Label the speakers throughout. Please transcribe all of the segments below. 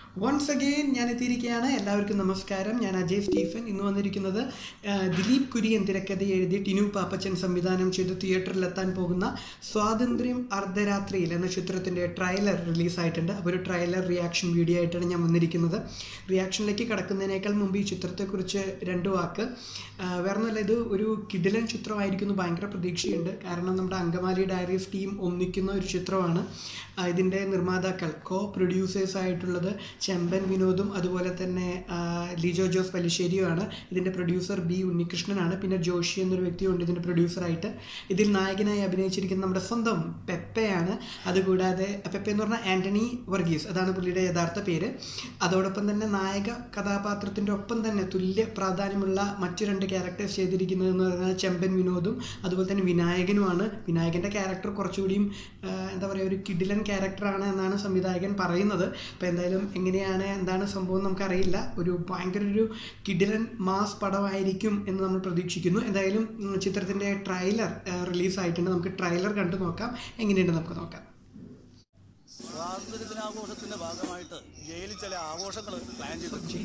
Speaker 1: once again ഞാൻ എത്തിയിരിക്കുകയാണ് എല്ലാവർക്കും നമസ്കാരം ഞാൻ അജയ് സ്റ്റീഫൻ ഇന്ന് വന്നിരിക്കുന്നത് ആ, ദിലീപ് കുര്യൻ തിരക്കഥ എഴുതി ടിനു പാപ്പച്ചൻ സംവിധാനം ചെയ്ത് തിയേറ്ററിലെത്താൻ പോകുന്ന സ്വാതന്ത്ര്യം അർദ്ധരാത്രിയിൽ എന്ന ചിത്രത്തിൻ്റെ ട്രailer റിലീസായിട്ടുണ്ട് അപ്പോൾ ഒരു ട്രailer റിയാക്ഷൻ വീഡിയോ ആയിട്ടാണ് ഞാൻ വന്നിരിക്കുന്നത് റിയാക്ഷനിലേക്ക് കടക്കുന്നതിനേക്കാൾ മുമ്പ് ഈ ചിത്രത്തെക്കുറിച്ച് രണ്ട് വാക്ക് ആ, വേറെ ഒന്നുമല്ല ഇത് ഒരു കിടിലൻ ചിത്രമായിരിക്കുന്നു ഭയങ്കര പ്രതീക്ഷയുണ്ട് കാരണം നമ്മുടെ അങ്കമാലി ഡയറീസ് ടീം ഒന്നിക്കുന്ന ഒരു ചിത്രമാണ് ആ, ഇതിൻ്റെ നിർമ്മാതാക്കൾ കോ പ്രൊഡ്യൂസേഴ്സ് ആയിട്ടുള്ളത് ചെമ്പൻ വിനോദും അതുപോലെ തന്നെ ആ, ലിജോ ജോസ് പല്ലിശ്ശേരിയുമാണ് ഇതിൻ്റെ പ്രൊഡ്യൂസർ ബി ഉണ്ണികൃഷ്ണനാണ് പിന്നെ ജോഷി എന്നൊരു വ്യക്തിയുണ്ട് ഇതിൻ്റെ പ്രൊഡ്യൂസറായിട്ട് ഇതിൽ നായകനായി അഭിനയിച്ചിരിക്കുന്ന നമ്മുടെ സ്വന്തം പെപ്പയാണ് അതുകൂടാതെ പെപ്പ എന്ന് പറഞ്ഞാൽ ആൻ്റണി വർഗീസ് അതാണ് പുള്ളിയുടെ യഥാർത്ഥ പേര് അതോടൊപ്പം തന്നെ നായക കഥാപാത്രത്തിൻ്റെ ഒപ്പം തന്നെ തുല്യ പ്രാധാന്യമുള്ള മറ്റു രണ്ട് ക്യാരക്ടേഴ്സ് ചെയ്തിരിക്കുന്നത് എന്ന് പറഞ്ഞാൽ ചെമ്പൻ വിനോദും അതുപോലെ തന്നെ വിനായകനുമാണ് വിനായകൻ്റെ ക്യാരക്ടർ കുറച്ചുകൂടിയും ആ, എന്താ പറയുക ഒരു കിഡിലൻ ക്യാരക്ടറാണ് എന്നാണ് സംവിധായകൻ പറയുന്നത് അപ്പോൾ എന്തായാലും എങ്ങനെയാണ് എന്താണ് സംഭവം നമുക്കറിയില്ല ഒരു ഭയങ്കര ഒരു കിഡിലൻ മാസ് പടമായിരിക്കും എന്ന് നമ്മൾ പ്രതീക്ഷിക്കുന്നു എന്തായാലും ഉം, ചിത്രത്തിൻ്റെ ട്രailer റിലീസായിട്ടുണ്ട് നമുക്ക് ട്രailer കണ്ടു നോക്കാം എങ്ങനെയുണ്ട് നമുക്ക് നോക്കാം
Speaker 2: സ്വാതന്ത്ര്യ ദിനാഘോഷത്തിന്റെ ഭാഗമായിട്ട് ജയിലിൽ ചില ആഘോഷങ്ങൾ പ്ലാൻ ചെയ്തു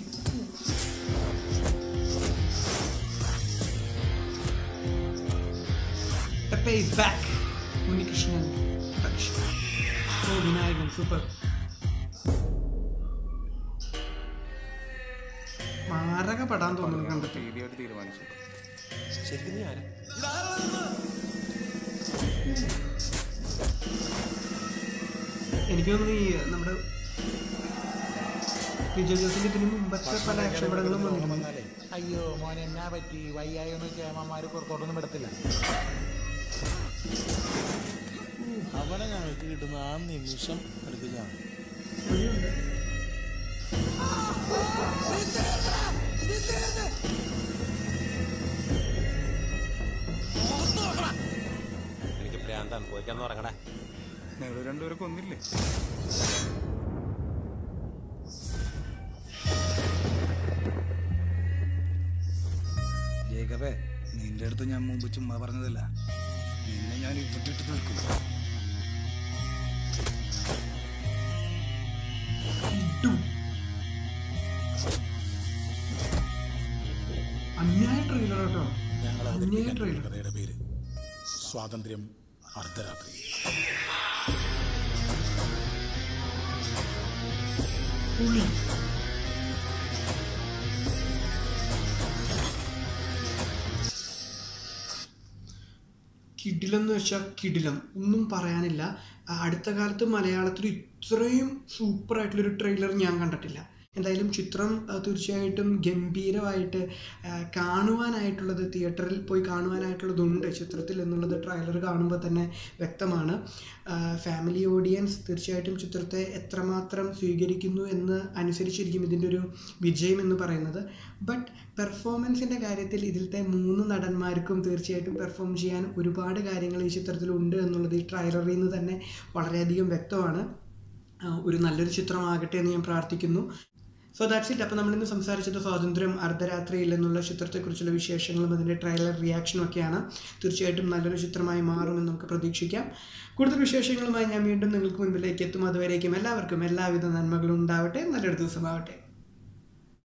Speaker 1: Pepe is back Unnikrishnan production ഓ വിനായകൻ സൂപ്പർ മാരക പടാൻ തോന്നുന്നു കണ്ടിട്ട്
Speaker 2: ശരിക്കും നീ ആരാ
Speaker 1: എനിക്ക് തോന്നുന്നു ഈ നമ്മുടെ ലിജോ ജോസിന്റെ ഇതിന് മുമ്പത്തെ പല ആക്ഷൻ പടങ്ങളും വന്നിട്ടുണ്ട്
Speaker 3: അയ്യോ മോനെ എന്നാ പറ്റി വയ്യായെന്ന് വെച്ചാൽ അമ്മമാര് പുറത്തോട്ടൊന്നും വിടത്തില്ല
Speaker 2: അവനെ ഞങ്ങൾക്ക് കിട്ടുന്ന ആ നിമിഷം എടുക്കുകയാണ്
Speaker 4: എനിക്ക് ഭ്രാന്താണ് പോയിക്കാന്ന് ഉറങ്ങണേ
Speaker 5: നിങ്ങൾ രണ്ടുപേരെ കൊന്നില്ലേ ജേക്കബേ നിന്റെ അടുത്ത് ഞാൻ മുമ്പ് ചുമ്മാ പറഞ്ഞതല്ല നിന്നെ ഞാൻ ഇവിടെ ഇട്ട് നിൽക്കും
Speaker 1: അന്യായ ട്രെയിലർ കേട്ടോ
Speaker 2: ഞങ്ങൾ
Speaker 1: അന്യായ ട്രെയിലർ
Speaker 2: കഥയുടെ പേര് സ്വാതന്ത്ര്യം അർദ്ധരാത്രി
Speaker 1: പുളി കിടിലം എന്ന് വെച്ചാൽ കിടിലം ഒന്നും പറയാനില്ല ആ, അടുത്ത കാലത്ത് മലയാളത്തിൽ ഇത്രയും സൂപ്പർ ആയിട്ടുള്ളൊരു ട്രെയിലർ ഞാൻ കണ്ടിട്ടില്ല എന്തായാലും ചിത്രം ആ, തീർച്ചയായിട്ടും ഗംഭീരമായിട്ട് ആ, കാണുവാനായിട്ടുള്ളത് തിയേറ്ററിൽ പോയി കാണുവാനായിട്ടുള്ളതുണ്ട് ചിത്രത്തിൽ എന്നുള്ളത് ട്രെയിലർ കാണുമ്പോൾ തന്നെ വ്യക്തമാണ് ഫാമിലി ഓഡിയൻസ് തീർച്ചയായിട്ടും ചിത്രത്തെ എത്രമാത്രം സ്വീകരിക്കുന്നു എന്ന് അനുസരിച്ചിരിക്കും ഇതിൻ്റെ ഒരു വിജയം എന്ന് പറയുന്നത് ബട്ട് പെർഫോമൻസിൻ്റെ കാര്യത്തിൽ ഇതിലത്തെ മൂന്ന് നടന്മാർക്കും തീർച്ചയായിട്ടും പെർഫോം ചെയ്യാൻ ഒരുപാട് കാര്യങ്ങൾ ഈ ചിത്രത്തിലുണ്ട് എന്നുള്ളത് ഈ ട്രailer-ൽ നിന്ന് തന്നെ വളരെയധികം വ്യക്തമാണ് ആ, ഒരു നല്ലൊരു ചിത്രമാകട്ടെ എന്ന് ഞാൻ പ്രാർത്ഥിക്കുന്നു സോ ദാറ്റ്സ് ഇറ്റ് അപ്പോൾ നമ്മളിന്ന് സംസാരിച്ചത് സ്വാതന്ത്ര്യം അർദ്ധരാത്രിയിൽ എന്നുള്ള ചിത്രത്തെക്കുറിച്ചുള്ള വിശേഷങ്ങളും അതിൻ്റെ ട്രailer റിയാക്ഷനും ഒക്കെയാണ് തീർച്ചയായിട്ടും നല്ലൊരു ചിത്രമായി മാറുമെന്ന് നമുക്ക് പ്രതീക്ഷിക്കാം കൂടുതൽ വിശേഷങ്ങളുമായി ഞാൻ വീണ്ടും നിങ്ങൾക്ക് മുൻപിലേക്ക് എത്തും അതുവരേക്കും എല്ലാവർക്കും എല്ലാവിധ നന്മകളും ഉണ്ടാവട്ടെ നല്ലൊരു ദിവസമാവട്ടെ